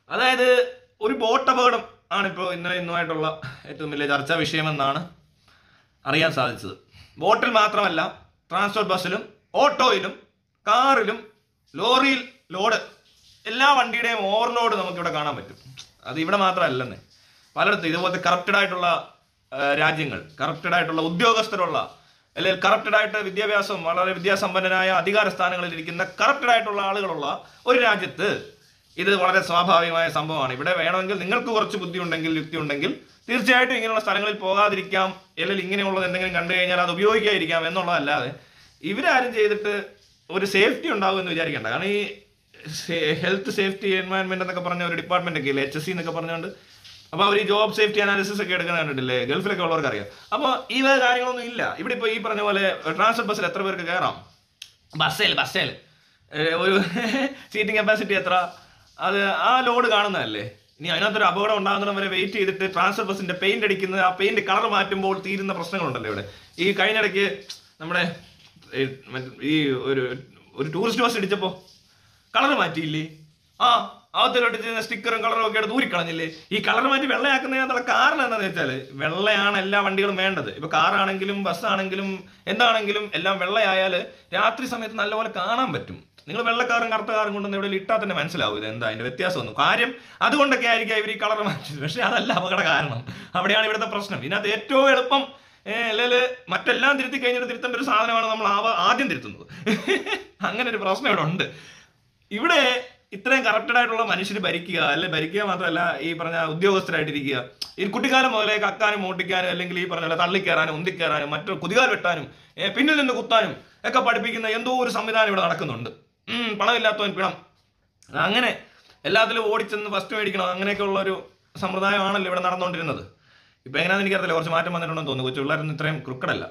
അതായത് ഒരു ബോട്ട് അപകടം ആണിപ്പോൾ ഇന്നലെ ഇന്നുമായിട്ടുള്ള ഏറ്റവും വലിയ ചർച്ചാ വിഷയമെന്നാണ് അറിയാൻ സാധിച്ചത് ബോട്ടിൽ മാത്രമല്ല ട്രാൻസ്പോർട്ട് ബസ്സിലും ഓട്ടോയിലും കാറിലും ലോറിയിൽ ലോഡ് എല്ലാ വണ്ടിയുടെയും ഓവർലോഡ് നമുക്കിവിടെ കാണാൻ പറ്റും അത് ഇവിടെ മാത്രമല്ലെന്നേ പലയിടത്തും ഇതുപോലത്തെ കറപ്റ്റഡ് ആയിട്ടുള്ള ആ, രാജ്യങ്ങൾ കറപ്റ്റഡ് ആയിട്ടുള്ള ഉദ്യോഗസ്ഥരുള്ള അല്ലെങ്കിൽ കറപ്റ്റഡ് ആയിട്ട് വിദ്യാഭ്യാസം വളരെ വിദ്യാസമ്പന്നനായ അധികാര സ്ഥാനങ്ങളിൽ ഇരിക്കുന്ന കറപ്റ്റഡ് ആയിട്ടുള്ള ആളുകളുള്ള ഒരു രാജ്യത്ത് ഇത് വളരെ സ്വാഭാവികമായ സംഭവമാണ് ഇവിടെ വേണമെങ്കിൽ നിങ്ങൾക്ക് കുറച്ച് ബുദ്ധി ഉണ്ടെങ്കിൽ യുക്തി ഉണ്ടെങ്കിൽ തീർച്ചയായിട്ടും ഇങ്ങനെയുള്ള സ്ഥലങ്ങളിൽ പോകാതിരിക്കാം അല്ലെങ്കിൽ ഇങ്ങനെയുള്ളത് എന്തെങ്കിലും കണ്ടു കഴിഞ്ഞാൽ അത് ഉപയോഗിക്കാതിരിക്കാം എന്നുള്ളതല്ലാതെ ഇവരാരും ചെയ്തിട്ട് ഒരു സേഫ്റ്റി ഉണ്ടാവും എന്ന് വിചാരിക്കേണ്ട കാരണം ഈ ഹെൽത്ത് സേഫ്റ്റി എൻവയൺമെന്റ് എന്നൊക്കെ പറഞ്ഞ ഒരു ഡിപ്പാർട്ട്മെന്റ് ഒക്കെ ഇല്ലേ എച്ച് എസ് സി എന്നൊക്കെ പറഞ്ഞുകൊണ്ട് അപ്പോൾ അവർ ഈ ജോബ് സേഫ്റ്റി അനാലിസിസ് ഒക്കെ എടുക്കുന്ന കണ്ടിട്ടില്ലേ ഗൾഫിലൊക്കെ ഉള്ളവർക്ക് അറിയാം അപ്പോൾ ഈ വക കാര്യങ്ങളൊന്നും ഇല്ല ഇവിടെ ഇപ്പോൾ ഈ പറഞ്ഞ പോലെ ട്രാൻസ്പോർട്ട് ബസ്സിൽ എത്ര പേർക്ക് കയറാം ബസ്സേൽ ബസ്സേൽ ഒരു സീറ്റിംഗ് കപ്പാസിറ്റി എത്ര അത് ആ ലോഡ് കാണുന്നതല്ലേ ഇനി അതിനകത്തൊരു അപകടം ഉണ്ടാകുന്നിടം വരെ വെയിറ്റ് ചെയ്തിട്ട് ട്രാൻസ്ഫർ ബസ്സിന്റെ പെയിന്റ് അടിക്കുന്നത് ആ പെയിന്റ് കളർ മാറ്റുമ്പോൾ തീരുന്ന പ്രശ്നങ്ങളുണ്ടല്ലോ ഇവിടെ ഈ കഴിഞ്ഞിടയ്ക്ക് നമ്മുടെ ഈ മറ്റ് ഈ ഒരു ഒരു ടൂറിസ്റ്റ് ബസ് ഇടിച്ചപ്പോ കളർ മാറ്റിയില്ലേ ആ അകത്തോട്ട് സ്റ്റിക്കറും കളറും ഒക്കെ എടുത്ത് ഊരിക്കളഞ്ഞില്ലേ ഈ കളർ മാറ്റി വെള്ളയാക്കുന്നതിനകത്തുള്ള കാരണം എന്താണെന്ന് വെച്ചാല് വെള്ളയാണ് എല്ലാ വണ്ടികളും വേണ്ടത് ഇപ്പൊ കാറാണെങ്കിലും ബസ്സാണെങ്കിലും എന്താണെങ്കിലും എല്ലാം വെള്ളയായാൽ രാത്രി സമയത്ത് നല്ലപോലെ കാണാൻ പറ്റും നിങ്ങൾ വെള്ളക്കാരും കറുത്ത കാറും കൊണ്ടുവന്ന് ഇവിടെ ഇട്ടാൽ തന്നെ മനസ്സിലാവും ഇത് എന്താ അതിന്റെ വ്യത്യാസം ഒന്നും കാര്യം അതുകൊണ്ടൊക്കെ ആയിരിക്കും ഇവർ ഈ കളർ മാറ്റിയത് പക്ഷെ അതല്ല അപകട കാരണം അവിടെയാണ് ഇവിടുത്തെ പ്രശ്നം ഇതിനകത്ത് ഏറ്റവും എളുപ്പം അല്ലെങ്കിൽ മറ്റെല്ലാം തിരുത്തി കഴിഞ്ഞിട്ട് തിരുത്തേണ്ട ഒരു സാധനമാണ് നമ്മൾ ആവ- ആദ്യം തിരുത്തുന്നത് അങ്ങനെ ഒരു പ്രശ്നം ഇവിടെ ഉണ്ട് ഇവിടെ ഇത്രയും കറപ്റ്റഡ് ആയിട്ടുള്ള മനുഷ്യർ ഭരിക്കുക അല്ലെ ഭരിക്കുക മാത്രമല്ല ഈ പറഞ്ഞ ഉദ്യോഗസ്ഥരായിട്ടിരിക്കുക ഈ കുട്ടിക്കാലം മുതലേ കക്കാനും മോട്ടിക്കാനും അല്ലെങ്കിൽ ഈ പറഞ്ഞ പോലെ തള്ളിക്കയറാനും ഉന്തിക്കയറാനും മറ്റു കുതികാൽ വെട്ടാനും ഏ, പിന്നിൽ നിന്ന് കുത്താനും ഒക്കെ പഠിപ്പിക്കുന്ന എന്തോ ഒരു സംവിധാനം ഇവിടെ നടക്കുന്നുണ്ട് ഉം, പണമില്ലാത്തവൻ പിണം അങ്ങനെ എല്ലാത്തിലും ഓടിച്ചെന്ന് ഫസ്റ്റ് മേടിക്കണം അങ്ങനെയൊക്കെ ഉള്ള ഒരു സമ്പ്രദായമാണല്ലോ ഇവിടെ നടന്നുകൊണ്ടിരുന്നത് ഇപ്പൊ എങ്ങനെയാണെന്ന് എനിക്കറിയില്ല കുറച്ച് മാറ്റം വന്നിട്ടുണ്ടെന്ന് തോന്നുന്നു കൊച്ചു പിള്ളേരൊന്നും ഇത്രയും ക്രിക്കടല്ല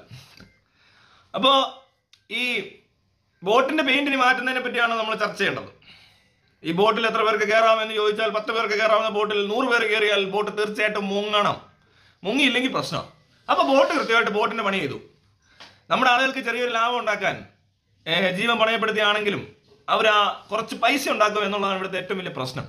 അപ്പോ ഈ ബോട്ടിന്റെ പെയിന്റിന് മാറ്റുന്നതിനെ പറ്റിയാണ് നമ്മൾ ചർച്ച ചെയ്യേണ്ടത് ഈ ബോട്ടിൽ എത്ര പേർക്ക് കയറാമെന്ന് ചോദിച്ചാൽ പത്ത് പേർക്ക് കയറാവുന്ന ബോട്ടിൽ നൂറ് പേര് കയറിയാൽ ബോട്ട് തീർച്ചയായിട്ടും മുങ്ങണം മുങ്ങിയില്ലെങ്കിൽ പ്രശ്നം അപ്പൊ ബോട്ട് കൃത്യമായിട്ട് ബോട്ടിന്റെ പണി ചെയ്തു നമ്മുടെ ആളുകൾക്ക് ചെറിയൊരു ലാഭം ഉണ്ടാക്കാൻ ഏഹ്, ജീവൻ പണയപ്പെടുത്തിയാണെങ്കിലും അവർ ആ കുറച്ച് പൈസ ഉണ്ടാക്കും എന്നുള്ളതാണ് ഇവിടുത്തെ ഏറ്റവും വലിയ പ്രശ്നം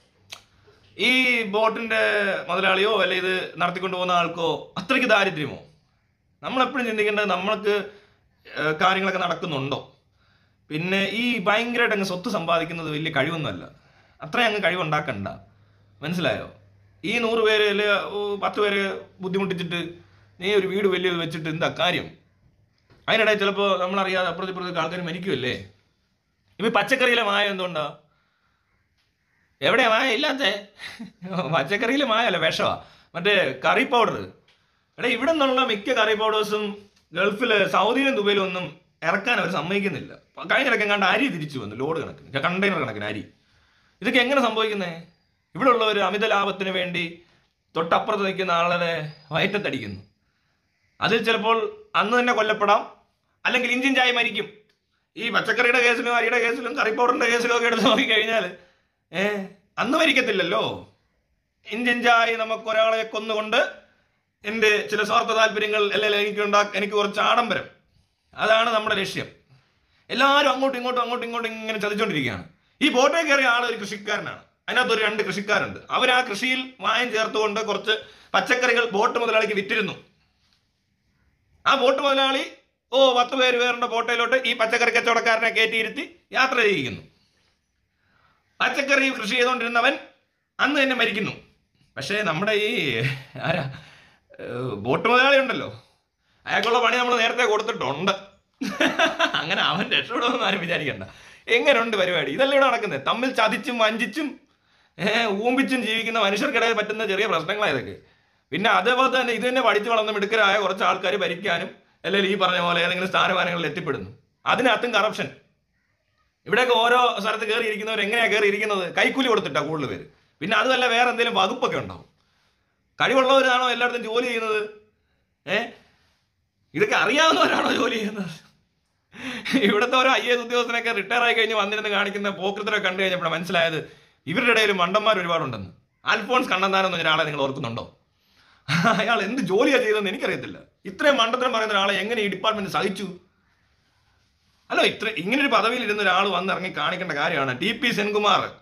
ഈ ബോട്ടിന്റെ മുതലാളിയോ അല്ലെ ഇത് നടത്തിക്കൊണ്ട് പോകുന്ന ആൾക്കോ അത്രയ്ക്ക് ദാരിദ്ര്യമോ നമ്മളെപ്പോഴും ചിന്തിക്കേണ്ടത് നമ്മൾക്ക് ഏഹ്, കാര്യങ്ങളൊക്കെ നടക്കുന്നുണ്ടോ പിന്നെ ഈ ഭയങ്കരമായിട്ട് അങ്ങ് സ്വത്ത് സമ്പാദിക്കുന്നത് വലിയ കഴിവൊന്നുമല്ല അത്രയും അങ്ങ് കഴിവുണ്ടാക്കണ്ട മനസ്സിലായോ ഈ നൂറ് പേര് അല്ലെ ഓ, പത്ത് പേര് ബുദ്ധിമുട്ടിച്ചിട്ട് നീ ഒരു വീട് വലിയത് വെച്ചിട്ട് എന്താ കാര്യം അതിനിടയിൽ ചിലപ്പോൾ നമ്മളറിയാതെ അപ്പുറത്ത് ഇപ്പുറത്ത് ആൾക്കാർ മരിക്കുമല്ലേ ഇപ്പൊ ഈ പച്ചക്കറിയിലെ മായ എന്തുകൊണ്ടാ എവിടെയാ മായ ഇല്ലാത്തേ പച്ചക്കറിയിലെ മായ അല്ല വിഷമാ മറ്റേ കറി പൗഡർ എടാ ഇവിടെ നിന്നുള്ള മിക്ക കറി പൗഡേഴ്സും ഗൾഫില് സൗദിയിലും ദുബൈയിലും ഒന്നും ഇറക്കാൻ അവർ സമ്മതിക്കുന്നില്ല കഴിഞ്ഞിടയ്ക്ക് കണ്ട അരി തിരിച്ചു വന്നു ലോഡ് കണക്കിന് കണ്ടെയ്നർ കണക്കിന് അരി ഇതൊക്കെ എങ്ങനെ സംഭവിക്കുന്നേ ഇവിടെ ഉള്ളവർ അമിത ലാഭത്തിന് വേണ്ടി തൊട്ടപ്പുറത്ത് നിൽക്കുന്ന ആളുടെ വയറ്റത്തടിക്കുന്നു അതിൽ ചിലപ്പോൾ അന്ന് തന്നെ കൊല്ലപ്പെടാം അല്ലെങ്കിൽ ഇഞ്ചിഞ്ചായി മരിക്കും ഈ പച്ചക്കറിയുടെ കേസിലും അരിയുടെ കേസിലും കറി പൗഡറിന്റെ കേസിലും ഒക്കെ എടുത്ത് നോക്കിക്കഴിഞ്ഞാൽ ഏ അന്ന് മരിക്കത്തില്ലല്ലോ ഇഞ്ചിഞ്ചായി നമുക്ക് ഒരാളെ കൊന്നുകൊണ്ട് എൻ്റെ ചില സ്വാർത്ഥ താല്പര്യങ്ങൾ അല്ലെങ്കിൽ എനിക്ക് ഉണ്ടാ എനിക്ക് കുറച്ച് ആഡംബരം അതാണ് നമ്മുടെ ലക്ഷ്യം എല്ലാവരും അങ്ങോട്ടും ഇങ്ങോട്ടും അങ്ങോട്ടും ഇങ്ങോട്ടും ഇങ്ങനെ ചതിച്ചുകൊണ്ടിരിക്കുകയാണ് ഈ ബോട്ടിൽ കയറിയ ആൾ ഒരു കൃഷിക്കാരനാണ് അതിനകത്ത് ഒരു രണ്ട് കൃഷിക്കാരുണ്ട് അവർ ആ കൃഷിയിൽ മായം ചേർത്തുകൊണ്ട് കുറച്ച് പച്ചക്കറികൾ ബോട്ട് മുതലാളിക്ക് വിറ്റിരുന്നു ആ ബോട്ട് മുതലാളി ഓ പത്ത് പേര് പേരുടെ ബോട്ടയിലോട്ട് ഈ പച്ചക്കറി കച്ചവടക്കാരനെ കയറ്റിയിരുത്തി യാത്ര ചെയ്യിക്കുന്നു പച്ചക്കറി കൃഷി ചെയ്തുകൊണ്ടിരുന്നവൻ അന്ന് തന്നെ മരിക്കുന്നു പക്ഷേ നമ്മുടെ ഈ ആരാ ഏഹ്, ബോട്ട് മുതലാളി ഉണ്ടല്ലോ അയാൾക്കുള്ള പണി നമ്മൾ നേരത്തെ കൊടുത്തിട്ടുണ്ട് അങ്ങനെ അവൻ രക്ഷപ്പെടുമെന്ന് ആരും വിചാരിക്കണ്ട എങ്ങനെയുണ്ട് പരിപാടി ഇതല്ലേ ഇവിടെ നടക്കുന്നത് തമ്മിൽ ചതിച്ചും വഞ്ചിച്ചും ഏഹ് ഊമ്പിച്ചും ജീവിക്കുന്ന മനുഷ്യർക്കിടയിൽ പറ്റുന്ന ചെറിയ പ്രശ്നങ്ങളാണ് ഇതൊക്കെ പിന്നെ അതേപോലെ തന്നെ ഇത് തന്നെ പഠിച്ചു വളർന്ന മിടുക്കരായ കുറച്ച് ആൾക്കാർ ഭരിക്കാനും അല്ലെങ്കിൽ ഈ പറഞ്ഞ പോലെ ഏതെങ്കിലും സ്ഥാനമാനങ്ങളിൽ എത്തിപ്പെടുന്നു അതിനകത്തും കറപ്ഷൻ ഇവിടെയൊക്കെ ഓരോ സ്ഥലത്ത് കയറി ഇരിക്കുന്നവർ എങ്ങനെയാ കയറി ഇരിക്കുന്നത് കൈക്കൂലി കൊടുത്തിട്ടാ കൂടുതൽ പേര് പിന്നെ അതുമല്ല വേറെ എന്തെങ്കിലും വകുപ്പൊക്കെ ഉണ്ടാവും കഴിവുള്ളവരാണോ എല്ലായിടത്തും ജോലി ചെയ്യുന്നത് ഏ ഇതൊക്കെ അറിയാവുന്നവരാണോ ജോലി ചെയ്യുന്നത് ഇവിടുത്തെ ഓരോ ഐ എസ് ഉദ്യോഗസ്ഥനൊക്കെ റിട്ടയർ ആയി കഴിഞ്ഞ് വന്നിരുന്ന് കാണിക്കുന്ന പോക്കൃത്തരെ കണ്ടു കഴിഞ്ഞപ്പോൾ മനസ്സിലായത് ഇവരുടെ ഇടയിൽ മണ്ടന്മാർ ഒരുപാടുണ്ടെന്ന് അൽഫോൺസ് കണ്ണന്താനം എന്ന ഒരാളെ നിങ്ങൾ ഓർക്കുന്നുണ്ടോ അയാൾ എന്ത് ജോലിയാ ചെയ്തതെന്ന് എനിക്കറിയത്തില്ല ഇത്രയും മണ്ടത്തരം പറയുന്ന ഒരാളെ എങ്ങനെ ഈ ഡിപ്പാർട്ട്മെന്റ് സഹിച്ചു അല്ല ഇത്ര ഇങ്ങനെ ഒരു പദവിയിൽ ഇരുന്ന ഒരാൾ വന്നിറങ്ങി കാണിക്കേണ്ട കാര്യമാണ് ടി പി സെൻകുമാർ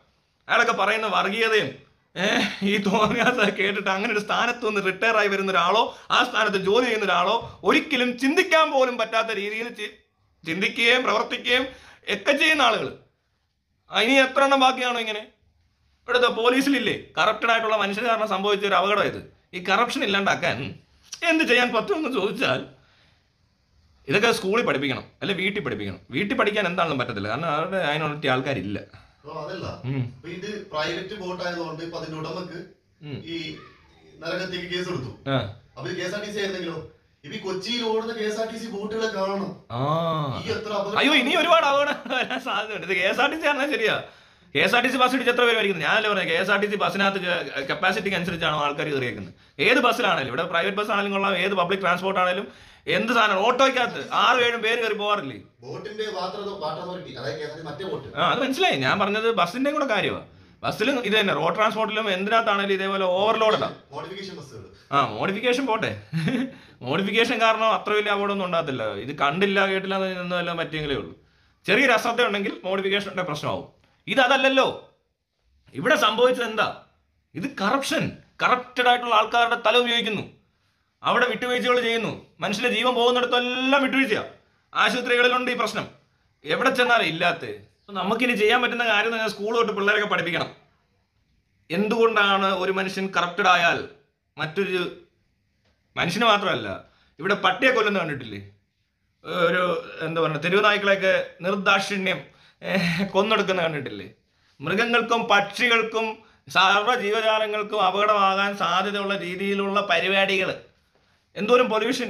അയാളൊക്കെ പറയുന്ന വർഗീയതയും ഏഹ് ഈ തോന്നിയാത്ത കേട്ടിട്ട് അങ്ങനെ ഒരു സ്ഥാനത്ത് നിന്ന് റിട്ടയർ ആയി വരുന്ന ഒരാളോ ആ സ്ഥാനത്ത് ജോലി ചെയ്യുന്ന ഒരാളോ ഒരിക്കലും ചിന്തിക്കാൻ പോലും പറ്റാത്ത രീതിയിൽ ചി- ചിന്തിക്കുകയും പ്രവർത്തിക്കുകയും ഒക്കെ ചെയ്യുന്ന ആളുകൾ ഇനി എത്ര എണ്ണം ബാക്കിയാണോ ഇങ്ങനെ ഇവിടുത്തെ പോലീസിലില്ലേ കറപ്റ്റഡ് ആയിട്ടുള്ള മനുഷ്യർ കാരണം സംഭവിച്ച ഒരു അപകടം ഇത് ഈ കറപ്ഷൻ ഇല്ലാണ്ടാക്കാൻ എന്ത് ചെയ്യാൻ പറ്റുമെന്ന് ചോദിച്ചാൽ ഇതൊക്കെ സ്കൂളിൽ പഠിപ്പിക്കണം അല്ലെ വീട്ടിൽ പഠിപ്പിക്കണം വീട്ടിൽ പഠിക്കാൻ എന്താണെന്നും പറ്റത്തില്ല കാരണം അവരുടെ അതിനുള്ള ആൾക്കാരില്ല അപ്പൊ അതല്ല ഉം. അപ്പൊ ഇത് പ്രൈവറ്റ് ബോട്ട് ആയതുകൊണ്ട് ഇപ്പൊ അതിന്റെ ഉടമക്ക് ഉം. ഈ നരകത്തേക്ക് കേസ് കൊടുത്തു ആ. അപ്പൊ K S R T C ആയിരുന്നെങ്കിലോ ഇപ്പൊ ഈ കൊച്ചിയിൽ ഓടുന്ന K S R T C ബോട്ടുകളെ കാണണം ആ ഈ എത്ര അപകടം- അയ്യോ ഇനി ഒരുപാട് അപകടം വരാൻ സാധ്യതയുണ്ട് ഇത് K S R T C പറഞ്ഞാൽ ശരിയാ K S R T C bus ഇടിച്ച് എത്ര പേര് വരിക്കുന്നത് ഞാനല്ലേ പറഞ്ഞത് K S R T C ബസ്സിനകത്ത് കപ്പാസിറ്റിക്ക് അനുസരിച്ചാണ് ആൾക്കാർ കയറിയേക്കുന്നത് ഏത് ബസ്സിലാണെങ്കിലും ഇവിടെ പ്രൈവറ്റ് ബസ് ആണെങ്കിലും കൊള്ളാം ഏത് പബ്ലിക് ട്രാൻസ്പോർട്ട് ആണെങ്കിലും എന്ത് സാധനം ഓട്ടോയ്ക്കകത്ത് ആറും ഏഴും പേര് കയറി പോകാറില്ലേ ബോട്ടിന്റെ വാട്ടർ വാട്ടർ അതോറിറ്റി അതായത് കെ എസ് ആർ ടി മറ്റേ ബോട്ട് ആ അത് മനസ്സിലായി ഞാൻ പറഞ്ഞത് ബസ്സിന്റെ കൂടെ കാര്യമാണ് ബസ്സിലും ഇത് തന്നെ റോഡ് ട്രാൻസ്പോർട്ടിലും എന്തിനകത്താണെങ്കിലും ഇതേപോലെ ഓവർലോഡാ മോഡിഫിക്കേഷൻ ബസ്സുകൾ ആ മോഡിഫിക്കേഷൻ പോട്ടെ മോഡിഫിക്കേഷൻ കാരണം അത്ര വലിയ അപകടമൊന്നും ഉണ്ടാകത്തില്ല ഇത് കണ്ടില്ല കേട്ടില്ല എന്നൊന്നും എല്ലാം പറ്റിയെങ്കിലേ ഉള്ളൂ ചെറിയൊരു അശ്രദ്ധ ഉണ്ടെങ്കിൽ മോഡിഫിക്കേഷൻ്റെ പ്രശ്നമാവും ഇത് അതല്ലല്ലോ ഇവിടെ സംഭവിച്ചത് എന്താ ഇത് കറപ്ഷൻ കറപ്റ്റഡ് ആയിട്ടുള്ള ആൾക്കാരുടെ തല ഉപയോഗിക്കുന്നു അവിടെ വിട്ടുവീഴ്ചകൾ ചെയ്യുന്നു മനുഷ്യന്റെ ജീവൻ പോകുന്നിടത്തെല്ലാം വിട്ടുവീഴ്ച ആശുപത്രികളിലുണ്ട് ഈ പ്രശ്നം എവിടെ ചെന്നാലും ഇല്ലാത്ത നമുക്കിനി ചെയ്യാൻ പറ്റുന്ന കാര്യം എന്ന് പറഞ്ഞാൽ സ്കൂൾ തൊട്ട് പിള്ളേരൊക്കെ പഠിപ്പിക്കണം എന്തുകൊണ്ടാണ് ഒരു മനുഷ്യൻ കറപ്റ്റഡ് ആയാൽ മറ്റൊരു മനുഷ്യന് മാത്രമല്ല ഇവിടെ പട്ടിയെ കൊല്ലുന്ന കണ്ടിട്ടില്ലേ ഒരു എന്താ പറയുക തെരുവ് നായ്ക്കളെയൊക്കെ നിർദാക്ഷിണ്യം ഏഹ്, കൊന്നൊടുക്കുന്ന കണ്ടിട്ടില്ലേ മൃഗങ്ങൾക്കും പക്ഷികൾക്കും സർവ്വ ജീവജാലങ്ങൾക്കും അപകടമാകാൻ സാധ്യതയുള്ള രീതിയിലുള്ള പരിപാടികൾ എന്തോരം പൊല്യൂഷൻ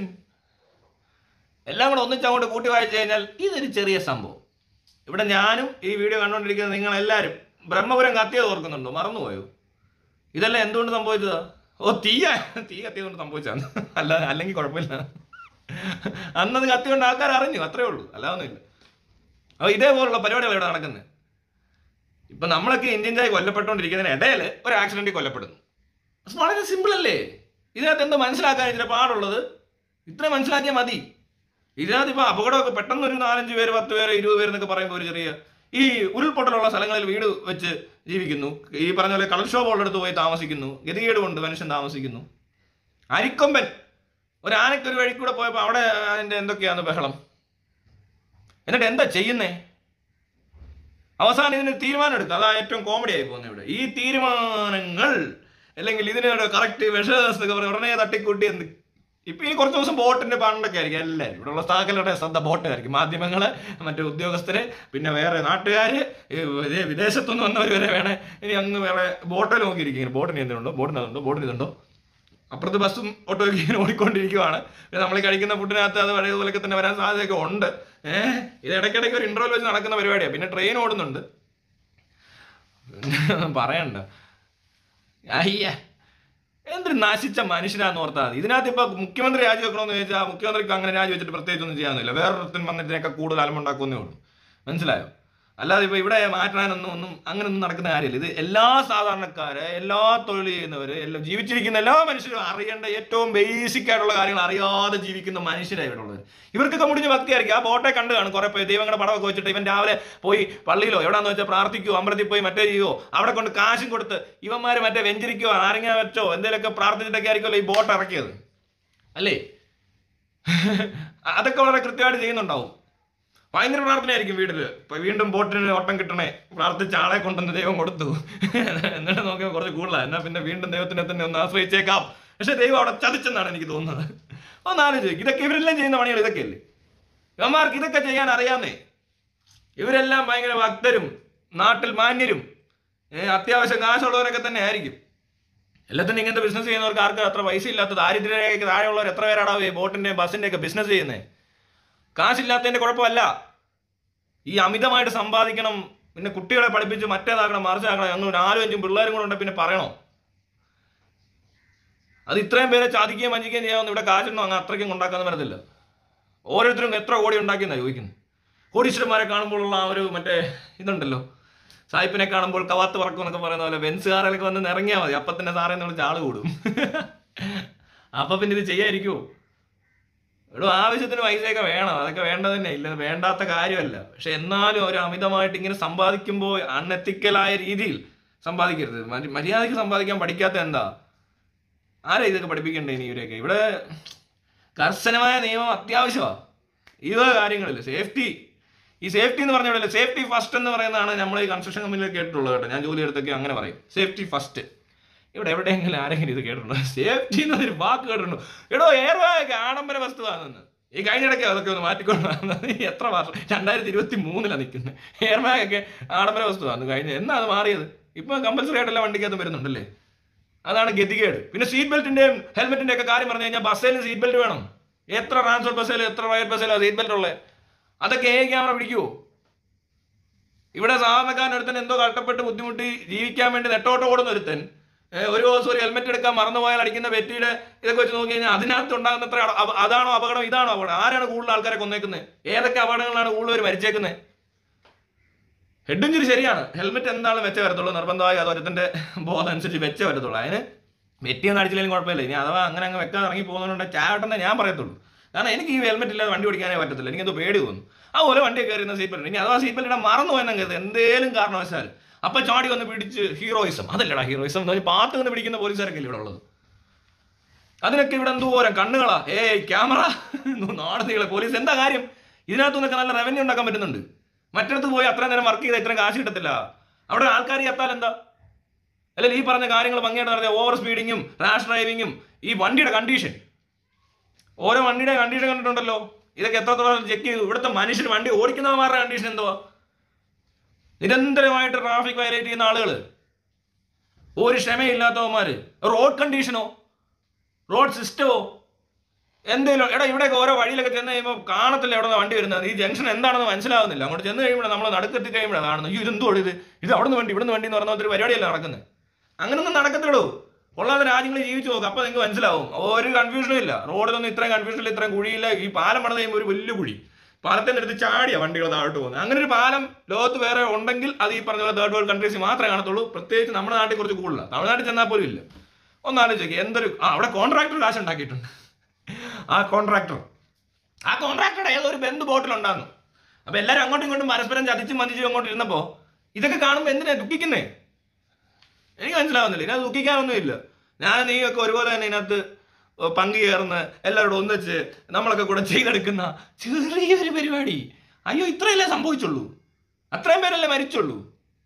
എല്ലാം കൂടെ ഒന്നിച്ചങ്ങോട്ട് കൂട്ടി വായിച്ചു കഴിഞ്ഞാൽ ഇതൊരു ചെറിയ സംഭവം ഇവിടെ ഞാനും ഈ വീഡിയോ കണ്ടുകൊണ്ടിരിക്കുന്ന നിങ്ങൾ എല്ലാവരും ബ്രഹ്മപുരം കത്തിയത് ഓർക്കുന്നുണ്ടോ മറന്നുപോയോ ഇതെല്ലാം എന്തുകൊണ്ട് സംഭവിച്ചതാ ഓ തീയ തീ കത്തിയതുകൊണ്ട് സംഭവിച്ചാണ് അല്ല അല്ലെങ്കിൽ കുഴപ്പമില്ല അന്നത് കത്തിക്കൊണ്ട് ആൾക്കാർ അറിഞ്ഞു അത്രേ ഉള്ളൂ അല്ലാതൊന്നുമില്ല അപ്പോൾ ഇതേപോലുള്ള പരിപാടികൾ ഇവിടെ നടക്കുന്നത് ഇപ്പൊ നമ്മളൊക്കെ ഇന്ത്യൻ ചായ കൊല്ലപ്പെട്ടുകൊണ്ടിരിക്കുന്നതിന് ഇടയിൽ ഒരു ആക്സിഡന്റിൽ കൊല്ലപ്പെടുന്നു അത് വളരെ സിമ്പിൾ അല്ലേ ഇതിനകത്ത് എന്ത് മനസ്സിലാക്കാൻ ഇതിന്റെ പാടുള്ളത് ഇത്ര മനസ്സിലാക്കിയാൽ മതി ഇതിനകത്ത് ഇപ്പൊ അപകടമൊക്കെ പെട്ടെന്ന് ഒരു നാലഞ്ച് പേര് പത്ത് പേര് ഇരുപത് പേര് എന്നൊക്കെ പറയുമ്പോൾ ഒരു ചെറിയ ഈ ഉരുൾപൊട്ടലുള്ള സ്ഥലങ്ങളിൽ വീട് വെച്ച് ജീവിക്കുന്നു ഈ പറഞ്ഞ പോലെ കടൽക്ഷോഭം ഉള്ളിടത്ത് പോയി താമസിക്കുന്നു ഗതികേട് കൊണ്ട് മനുഷ്യൻ താമസിക്കുന്നു അരിക്കൊമ്പൻ ഒരു ആനയ്ക്ക് ഒരു വഴി കൂടെ പോയപ്പോൾ അവിടെ അതിന്റെ എന്തൊക്കെയാണ് ബഹളം എന്നിട്ട് എന്താ ചെയ്യുന്നേ അവസാനം ഇതിന് തീരുമാനം എടുക്കുക അതാ ഏറ്റവും കോമഡി ആയി പോകുന്നത് ഇവിടെ ഈ തീരുമാനങ്ങൾ അല്ലെങ്കിൽ ഇതിനോട് കറക്റ്റ് മെഷേഴ്സ് ഒക്കെ പറഞ്ഞ് ഉടനെ തട്ടിക്കൂട്ടി എന്ത് ഇപ്പൊ ഈ കുറച്ച് ദിവസം ബോട്ടിന്റെ പണ്ടൊക്കെ ആയിരിക്കും എല്ലാവരും ഇവിടെയുള്ള സ്ഥാക്കളുടെ ശ്രദ്ധ ബോട്ടായിരിക്കും മാധ്യമങ്ങള് മറ്റു ഉദ്യോഗസ്ഥര് പിന്നെ വേറെ നാട്ടുകാര് ഈ വിദേ- വിദേശത്തുനിന്ന് വന്നവർ വരെ വേണേ ഇനി അങ്ങ് വേറെ ബോട്ടിൽ നോക്കിയിരിക്കും ബോട്ടിന് എന്തുണ്ടോ ബോട്ടിന് അതുണ്ടോ ബോട്ടിന് ഇതുണ്ടോ അപ്പുറത്ത് ബസ്സും ഓട്ടോയൊക്കെ ഇങ്ങനെ ഓടിക്കൊണ്ടിരിക്കുവാണ് പിന്നെ നമ്മൾ ഈ കഴിക്കുന്ന ഫുഡിനകത്ത് അത് പഴയതുപോലൊക്കെ തന്നെ വരാൻ സാധ്യതയൊക്കെ ഉണ്ട് ഏഹ് ഇത് ഇടയ്ക്കിടയ്ക്ക് ഒരു ഇന്റർവെൽ വെച്ച് നടക്കുന്ന പരിപാടിയാണ് പിന്നെ ട്രെയിൻ ഓടുന്നുണ്ട് പറയണ്ട അയ്യ എന്തൊരു നശിച്ച മനുഷ്യനാന്ന് ഓർത്താൽ മതി ഇതിനകത്ത് ഇപ്പൊ മുഖ്യമന്ത്രി രാജിവെക്കണമെന്ന് ചോദിച്ചാൽ മുഖ്യമന്ത്രിക്ക് അങ്ങനെ രാജിവെച്ചിട്ട് പ്രത്യേകിച്ചൊന്നും ചെയ്യാനില്ല വേറൊരുത്തൻ വന്നിട്ടിനൊക്കെ കൂടുതൽ അലമുണ്ടാക്കുന്നേ ഉള്ളൂ മനസ്സിലായോ അല്ലാതെ ഇപ്പൊ ഇവിടെ മാറ്റാനൊന്നും ഒന്നും അങ്ങനെ ഒന്നും നടക്കുന്ന കാര്യമില്ല ഇത് എല്ലാ സാധാരണക്കാരെ എല്ലാ തൊഴിൽ ചെയ്യുന്നവര് എല്ലാം ജീവിച്ചിരിക്കുന്ന എല്ലാ മനുഷ്യരും അറിയേണ്ട ഏറ്റവും ബേസിക് ആയിട്ടുള്ള കാര്യങ്ങൾ അറിയാതെ ജീവിക്കുന്ന മനുഷ്യരാണ് ഇവിടെ ഉള്ളത് ഇവർക്കൊക്കെ മുടിഞ്ഞ ഭക്തിയായിരിക്കും ആ ബോട്ടെ കണ്ടു കാണും കുറെ പേര് ദൈവങ്ങളുടെ പടമൊക്കെ വെച്ചിട്ട് ഇവൻ രാവിലെ പോയി പള്ളിയിലോ എവിടാന്ന് വെച്ചാൽ പ്രാർത്ഥിക്കുവോ അമ്പലത്തിൽ പോയി മറ്റേ ചെയ്യുവോ അവിടെ കൊണ്ട് കാശും കൊടുത്ത് ഇവന്മാര് മറ്റേ വെഞ്ചരിക്കോ നാരങ്ങ വെച്ചോ എന്തെങ്കിലുമൊക്കെ പ്രാർത്ഥിച്ചിട്ടൊക്കെ ആയിരിക്കുമല്ലോ ഈ ബോട്ട് ഇറക്കിയത് അല്ലേ അതൊക്കെ വളരെ കൃത്യമായിട്ട് ചെയ്യുന്നുണ്ടാവും ഭയങ്കര പ്രാർത്ഥനയായിരിക്കും വീട്ടില് ഇപ്പൊ വീണ്ടും ബോട്ടിന് ഓട്ടം കിട്ടണേ പ്രാർത്ഥിച്ച ആളെ കൊണ്ടുവന്ന് ദൈവം കൊടുത്തു എന്നിട്ട് നോക്കിയാൽ കുറച്ച് കൂടുതലാണ് എന്നാ പിന്നെ വീണ്ടും ദൈവത്തിനെ തന്നെ ഒന്ന് ആശ്രയിച്ചേക്കാം പക്ഷെ ദൈവം അവിടെ ചതിച്ചെന്നാണ് എനിക്ക് തോന്നുന്നത് ഒന്ന് ആലോചിക്കും ഇതൊക്കെ ഇവരെല്ലാം ചെയ്യുന്ന പണികൾ ഇതൊക്കെയല്ലേ ഇവന്മാർക്ക് ഇതൊക്കെ ചെയ്യാൻ അറിയാന്നേ ഇവരെല്ലാം ഭയങ്കര ഭക്തരും നാട്ടിൽ മാന്യരും ഏ, അത്യാവശ്യം കാശുള്ളവരൊക്കെ തന്നെ ആയിരിക്കും എല്ലാത്തിനും ഇങ്ങനത്തെ ബിസിനസ് ചെയ്യുന്നവർക്ക് ആർക്ക് അത്ര പൈസ ഇല്ലാത്ത ദാരിദ്ര്യരേഖയ്ക്ക് താഴെയുള്ളവർ എത്ര പേരാടാ ഈ ബോട്ടിന്റെ ബസ്സിന്റെ ഒക്കെ ബിസിനസ് ചെയ്യുന്നത് കാശില്ലാത്തതിന്റെ കുഴപ്പമല്ല ഈ അമിതമായിട്ട് സമ്പാദിക്കണം പിന്നെ കുട്ടികളെ പഠിപ്പിച്ച് മറ്റേതാക്കണം മറിച്ചാക്കണം അങ്ങ് നാലും അഞ്ചും പിള്ളേരും കൂടെ ഉണ്ട് പിന്നെ പറയണോ അത് ഇത്രയും പേരെ ചാദിക്കുകയും വഞ്ചിക്കുകയും ചെയ്യാമെന്ന് ഇവിടെ കാശൊന്നും അങ്ങ് അത്രയ്ക്കും ഉണ്ടാക്കാന്ന് വരത്തില്ല ഓരോരുത്തരും എത്ര കോടി ഉണ്ടാക്കിയെന്നാണ് ചോദിക്കുന്നത് കോടീശ്വരന്മാരെ കാണുമ്പോഴുള്ള ആ ഒരു മറ്റേ ഇതുണ്ടല്ലോ സായിപ്പിനെ കാണുമ്പോൾ കവാത്ത് പറക്കും എന്നൊക്കെ പറയുന്ന പോലെ ബെൻസുകാരൊക്കെ വന്ന് ഇറങ്ങിയാൽ മതി അപ്പം തന്നെ സാറേ എന്ന് വിളിച്ച് ആള് കൂടും അപ്പൊ പിന്നെ ഇത് ചെയ്യാതിരിക്കുമോ ഇവിടെ ആവശ്യത്തിന് പൈസയൊക്കെ വേണം അതൊക്കെ വേണ്ടത് തന്നെ ഇല്ല വേണ്ടാത്ത കാര്യമല്ല പക്ഷെ എന്നാലും ഒരു അമിതമായിട്ട് ഇങ്ങനെ സമ്പാദിക്കുമ്പോൾ അൺഎത്തിക്കലായ രീതിയിൽ സമ്പാദിക്കരുത് മരി- മര്യാദയ്ക്ക് സമ്പാദിക്കാൻ പഠിക്കാത്ത എന്താ ആരാ ഇതൊക്കെ പഠിപ്പിക്കണ്ടേ ഇനി ഇവരെയൊക്കെ ഇവിടെ കർശനമായ നിയമം അത്യാവശ്യമാണ് ഈ വക കാര്യങ്ങളിൽ സേഫ്റ്റി ഈ സേഫ്റ്റി എന്ന് പറഞ്ഞ ഇവിടെ സേഫ്റ്റി ഫസ്റ്റ് എന്ന് പറയുന്നതാണ് നമ്മൾ ഈ കൺസ്ട്രക്ഷൻ കമ്പനിയിൽ കേട്ടിട്ടുള്ളത് കേട്ടോ ഞാൻ ജോലി എടുത്തൊക്കെ അങ്ങനെ പറയും സേഫ്റ്റി ഫസ്റ്റ് ഇവിടെ എവിടെയെങ്കിലും ആരെങ്കിലും ഇത് കേട്ടിട്ടുണ്ടോ സേഫ്റ്റി എന്നൊരു വാക്ക് കേട്ടിട്ടുണ്ടോ എടോ എയർ ബാഗ് ആഡംബര വസ്തുവാണെന്ന് ഈ കഴിഞ്ഞിടയ്ക്ക് അതൊക്കെ ഒന്ന് മാറ്റിക്കൊണ്ട് വന്നത് ഈ എത്ര വർഷം രണ്ടായിരത്തി ഇരുപത്തി മൂന്നിലാണ് നിൽക്കുന്നത് എയർ ബാഗ് ഒക്കെ ആഡംബര വസ്തുവാണ് കഴിഞ്ഞ എന്നാ അത് മാറിയത് ഇപ്പൊ കമ്പൽസറി ആയിട്ട് എല്ലാ വണ്ടിക്കകത്തും വരുന്നുണ്ടല്ലേ അതാണ് ഗതികേട് പിന്നെ സീറ്റ് ബെൽറ്റിന്റെയും ഹെൽമെറ്റിന്റെ ഒക്കെ കാര്യം പറഞ്ഞു കഴിഞ്ഞാൽ ബസ്സിൽ സീറ്റ് ബെൽറ്റ് വേണം എത്ര ട്രാൻസ്പോർട്ട് ബസ്സിൽ എത്ര പ്രൈവറ്റ് ബസ്സിലാണ് സീറ്റ് ബെൽറ്റ് ഉള്ളത് അതൊക്കെ ഏ ക്യാമറ പിടിക്കുവോ ഇവിടെ സാധാരണക്കാരൻ ഒരുത്തൻ എന്തോ കഷ്ടപ്പെട്ട് ബുദ്ധിമുട്ടി ജീവിക്കാൻ വേണ്ടി നെട്ടോട്ട് ഓടുന്ന ഒരുത്തൻ ഏ, ഒരു ദിവസം ഒരു ഹെൽമെറ്റ് എടുക്കാൻ മറന്നുപോയാൽ അടിക്കുന്ന വെറ്റിയുടെ ഇതൊക്കെ വെച്ച് നോക്കി കഴിഞ്ഞാൽ അതിനകത്ത് ഉണ്ടാകുന്ന എത്ര അപ- അതാണോ അപകടം ഇതാണോ അപകടം ആരാണ് കൂടുതൽ ആൾക്കാരെ കൊന്നേക്കുന്നത് ഏതൊക്കെ അപകടങ്ങളാണ് കൂടുതൽ മരിച്ചേക്കുന്നത് ഹെഡ് ഇഞ്ചുറി ശരിയാണ് ഹെൽമെറ്റ് എന്താണ് വെച്ചേ വരത്തുള്ളൂ നിർബന്ധമായി അത് ഒരുത്തന്റെ ബോധം അനുസരിച്ച് വെച്ചേ വരത്തുള്ളൂ അതിന് വെറ്റിയൊന്നും അടിച്ചില്ലെങ്കിലും കുഴപ്പമില്ല ഇനി അഥവാ അങ്ങനെ അങ്ങ് വെക്കാൻ ഇറങ്ങി പോകുന്നതുകൊണ്ട് ചാവട്ടെന്നെ ഞാൻ പറയത്തുള്ളൂ കാരണം എനിക്ക് ഈ ഹെൽമെറ്റ് ഇല്ലാതെ വണ്ടി ഓടിക്കാനേ പറ്റത്തില്ല എനിക്കെന്തോ പേടി തോന്നുന്നു അതുപോലെ വണ്ടി കയറുന്ന സീറ്റ് ബെൽറ്റ് ഇനി അഥവാ സീറ്റ് ബെൽറ്റ് ഇടാൻ മറന്നു പോയെന്നെങ്കിൽ എന്തേലും കാരണവശാൽ അപ്പൊ ചാടി വന്ന് പിടിച്ച് ഹീറോയിസം അതല്ലടാ ഹീറോയിസം എന്ന് പറഞ്ഞ് പാത്ത് നിന്ന് പിടിക്കുന്ന പോലീസുകാരൊക്കെ ഇവിടെ ഉള്ളത് അതിനൊക്കെ ഇവിടെ എന്തോരം കണ്ണുകളാ ഏയ് ക്യാമറ നാടനീളെ പോലീസ് എന്താ കാര്യം ഇതിനകത്തു നിന്നൊക്കെ നല്ല റവന്യൂ ഉണ്ടാക്കാൻ പറ്റുന്നുണ്ട് മറ്റിടത്ത് പോയി അത്രയും നേരം വർക്ക് ചെയ്താൽ ഇത്രയും കാശ് കിട്ടത്തില്ല അവിടെ ആൾക്കാർ എത്താൽ എന്താ അല്ലെങ്കിൽ ഈ പറഞ്ഞ കാര്യങ്ങൾ ഭംഗിയായിട്ട് നടത്തിയ ഓവർ സ്പീഡിങ്ങും റാഷ് ഡ്രൈവിങ്ങും ഈ വണ്ടിയുടെ കണ്ടീഷൻ ഓരോ വണ്ടിയുടെ കണ്ടീഷൻ കണ്ടിട്ടുണ്ടല്ലോ ഇതൊക്കെ എത്രത്തോളം ചെക്ക് ചെയ്തു ഇവിടുത്തെ മനുഷ്യർ വണ്ടി ഓടിക്കുന്നവന്മാരുടെ കണ്ടീഷൻ എന്തുവാ നിരന്തരമായിട്ട് ട്രാഫിക് വയലേറ്റ് ചെയ്യുന്ന ആളുകൾ ഒരു ക്ഷമയില്ലാത്തവന്മാര് റോഡ് കണ്ടീഷനോ റോഡ് സിസ്റ്റമോ എന്തെങ്കിലും എടാ ഇവിടെയൊക്കെ ഓരോ വഴിയിലൊക്കെ ചെന്ന് കഴിയുമ്പോൾ കാണത്തില്ല എവിടെ നിന്ന് വണ്ടി വരുന്നത് ഈ ജംഗ്ഷൻ എന്താണെന്ന് മനസ്സിലാവുന്നില്ല അങ്ങോട്ട് ചെന്ന് കഴിയുമ്പോൾ നമ്മൾ നടുക്കെത്തി കഴിയുമ്പോഴാണ് കാണുന്നത് "അയ്യോ, ഇതെന്തോ ഇത് ഇത് അവിടെ നിന്ന് വണ്ടി ഇവിടെ നിന്ന് വണ്ടി എന്ന് പറഞ്ഞ ഒരു പരിപാടിയല്ല നടക്കുന്നത് അങ്ങനൊന്നും നടക്കത്തില്ലടോ ഉള്ളാത്ത രാജ്യങ്ങളിൽ ജീവിച്ചു നോക്കുക അപ്പൊ നിങ്ങൾക്ക് മനസ്സിലാവും ഒരു കൺഫ്യൂഷനും ഇല്ല റോഡിലൊന്നും ഇത്രയും കൺഫ്യൂഷൻ ഇല്ല ഇത്രയും കുഴിയില്ല ഈ പാലം പണിത് കഴിയുമ്പോൾ ഒരു വലിയ കുഴി പാലത്തിന്റെ അടുത്ത് ചാടിയ വണ്ടികൾ താഴോട്ട് പോകുന്നത് അങ്ങനെ ഒരു പാലം ലോകത്ത് വേറെ ഉണ്ടെങ്കിൽ അത് ഈ പറഞ്ഞ പോലെ തേർഡ് വേൾഡ് കൺട്രീസ് മാത്രമേ കാണത്തുള്ളൂ പ്രത്യേകിച്ച് നമ്മുടെ നാട്ടിൽ കുറച്ച് കൂടുതലാണ് തമിഴ്നാട്ടിൽ ചെന്നാൽ പോലും ഇല്ല ഒന്നാലോചിക്കുക എന്തൊരു ആ അവിടെ കോൺട്രാക്ടർ കാശ് ഉണ്ടാക്കിയിട്ടുണ്ട് ആ കോൺട്രാക്ടർ ആ കോൺട്രാക്ടറുടെ ഏതോ ഒരു ബന്ധു ബോട്ടിലുണ്ടായിരുന്നു അപ്പൊ എല്ലാരും അങ്ങോട്ടും ഇങ്ങോട്ടും പരസ്പരം ചതിച്ചും മതിച്ചും അങ്ങോട്ട് ഇരുന്നപ്പോ ഇതൊക്കെ കാണുമ്പോൾ എന്തിനാ ദുഃഖിക്കുന്നേ എനിക്ക് മനസ്സിലാവുന്നില്ല ഇതിനകത്ത് ദുഃഖിക്കാനൊന്നുമില്ല ഞാൻ നീ ഒക്കെ ഒരുപോലെ തന്നെ ഇതിനകത്ത് പങ്കുചേർന്ന് എല്ലാവരോടും ഒന്നിച്ച് നമ്മളൊക്കെ കൂടെ ചെയ്തെടുക്കുന്ന ചെറിയൊരു പരിപാടി അയ്യോ ഇത്രയല്ലേ സംഭവിച്ചുള്ളൂ അത്രയും പേരല്ലേ മരിച്ചുള്ളൂ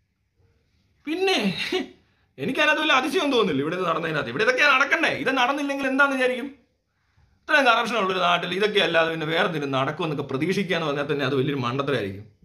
പിന്നെ എനിക്കതിനകത്ത് വല്ല അതിശയം തോന്നുന്നില്ല ഇവിടെ ഇത് നടന്നതിനകത്ത് ഇവിടെ ഇതൊക്കെ നടക്കണ്ടേ ഇത് നടന്നില്ലെങ്കിൽ എന്താന്ന് വിചാരിക്കും ഇത്രയും കറപ്ഷൻ ഉള്ളൊരു നാട്ടിൽ ഇതൊക്കെ അല്ലാതെ പിന്നെ വേറെ എന്തെങ്കിലും നടക്കുമെന്നൊക്കെ പ്രതീക്ഷിക്കാന്ന് പറഞ്ഞാൽ തന്നെ അത് വലിയൊരു മണ്ടത്തരായിരിക്കും